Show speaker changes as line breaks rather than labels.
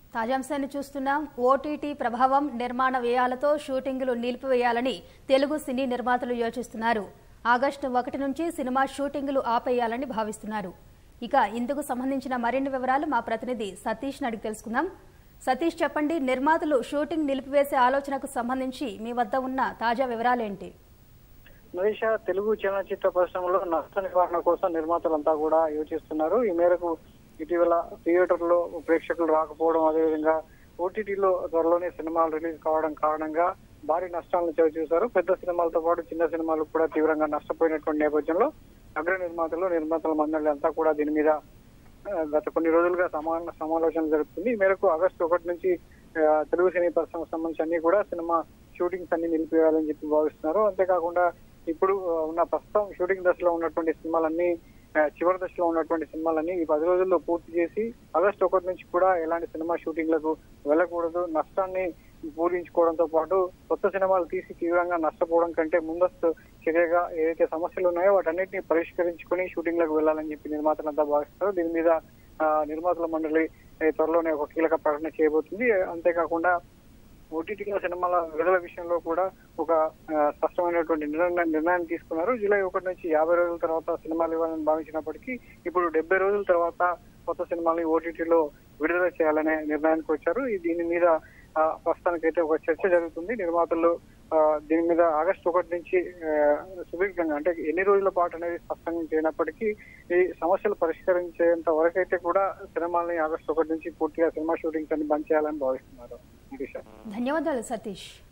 తాజాంశాన్ని చూస్తున్నాం ఓటీటీ ప్రభావం నిర్మాణ వ్యయాలతో షూటింగులు నిలిపివేయాలని తెలుగు సినీ నిర్మాతలు యోచిస్తున్నారు ఆగస్టు ఒకటి నుంచి సినిమా షూటింగులు ఆపేయాలని భావిస్తున్నారు ఇక ఇందుకు సంబంధించిన మరిన్ని వివరాలు మా ప్రతినిధి సతీష్ అడిగి తెలుసుకుందాం సతీష్ చెప్పండి నిర్మాతలు షూటింగ్ నిలిపివేసే ఆలోచనకు సంబంధించి మీ వద్ద ఉన్న తాజా వివరాలేంటి
నరేష తెలుగు చలనచిత్ర పరిశ్రమలో నష్ట నివారణ కోసం నిర్మాతలంతా కూడా యోచిస్తున్నారు ఈ మేరకు ఇటీవల థియేటర్లో ప్రేక్షకులు రాకపోవడం అదేవిధంగా ఓటీటీలో త్వరలోనే సినిమాలు రిలీజ్ కావడం కారణంగా భారీ నష్టాలను చవి చూశారు పెద్ద సినిమాలతో పాటు చిన్న సినిమాలు కూడా తీవ్రంగా నష్టపోయినటువంటి నేపథ్యంలో అగ్ర నిర్మాతలు నిర్మాతల మండలి అంతా కూడా దీని మీద ఆ, గత కొన్ని రోజులుగా సమాన సమాలోచనలు జరుగుతుంది ఈ మేరకు ఆగస్టు ఒకటి నుంచి ఆ, తెలుగు సినీ పరిశ్రమకు సంబంధించి అన్ని కూడా సినిమా షూటింగ్స్ అన్ని నిలిపివేయాలని చెప్పి భావిస్తున్నారు అంతేకాకుండా ఇప్పుడు ఆ, ఉన్న ప్రస్తుతం షూటింగ్ దశలో ఉన్నటువంటి సినిమాలన్నీ ఆ, చివరి దశలో ఉన్నటువంటి సినిమాలన్నీ ఈ పది రోజుల్లో పూర్తి చేసి ఆగస్టు ఒకటి నుంచి కూడా ఎలాంటి సినిమా షూటింగ్లకు వెళ్ళకూడదు నష్టాన్ని పూరించుకోవడంతో పాటు కొత్త సినిమాలు తీసి తీవ్రంగా నష్టపోవడం కంటే ముందస్తు చర్యగా ఏదైతే సమస్యలు ఉన్నాయో వాటన్నిటిని పరిష్కరించుకుని షూటింగ్లకు వెళ్ళాలని చెప్పి నిర్మాతలంతా భావిస్తారు దీని మీద ఆ, నిర్మాతల మండలి ఏ, త్వరలోనే ఒక కీలక ప్రకటన చేయబోతుంది అంతేకాకుండా ఓటీటీలో సినిమాల విడుదల విషయంలో కూడా ఒక ఆ, స్పష్టమైనటువంటి నిర్ణయం నిర్ణయం తీసుకున్నారు జూలై ఒకటి నుంచి యాభై రోజుల తర్వాత సినిమాలు ఇవ్వాలని భావించినప్పటికీ ఇప్పుడు డెబ్బై రోజుల తర్వాత కొత్త సినిమాలని ఓటీటీలో విడుదల చేయాలనే నిర్ణయానికి వచ్చారు ఈ దీని మీద ఆ, ప్రస్తుతానికైతే ఒక చర్చ జరుగుతుంది నిర్మాతలు ఆ, దీని మీద ఆగస్టు ఒకటి నుంచి ఆ, సుదీర్ఘంగా అంటే ఎన్ని రోజుల పాటు అనేది స్పష్టంగా చేయనప్పటికీ ఈ సమస్యలు పరిష్కరించేంత వరకైతే కూడా సినిమాల్ని ఆగస్టు ఒకటి నుంచి పూర్తిగా సినిమా షూటింగ్స్ అన్ని బంద్ చేయాలని భావిస్తున్నారు నిరీష
ధన్యవాదాలు సతీష్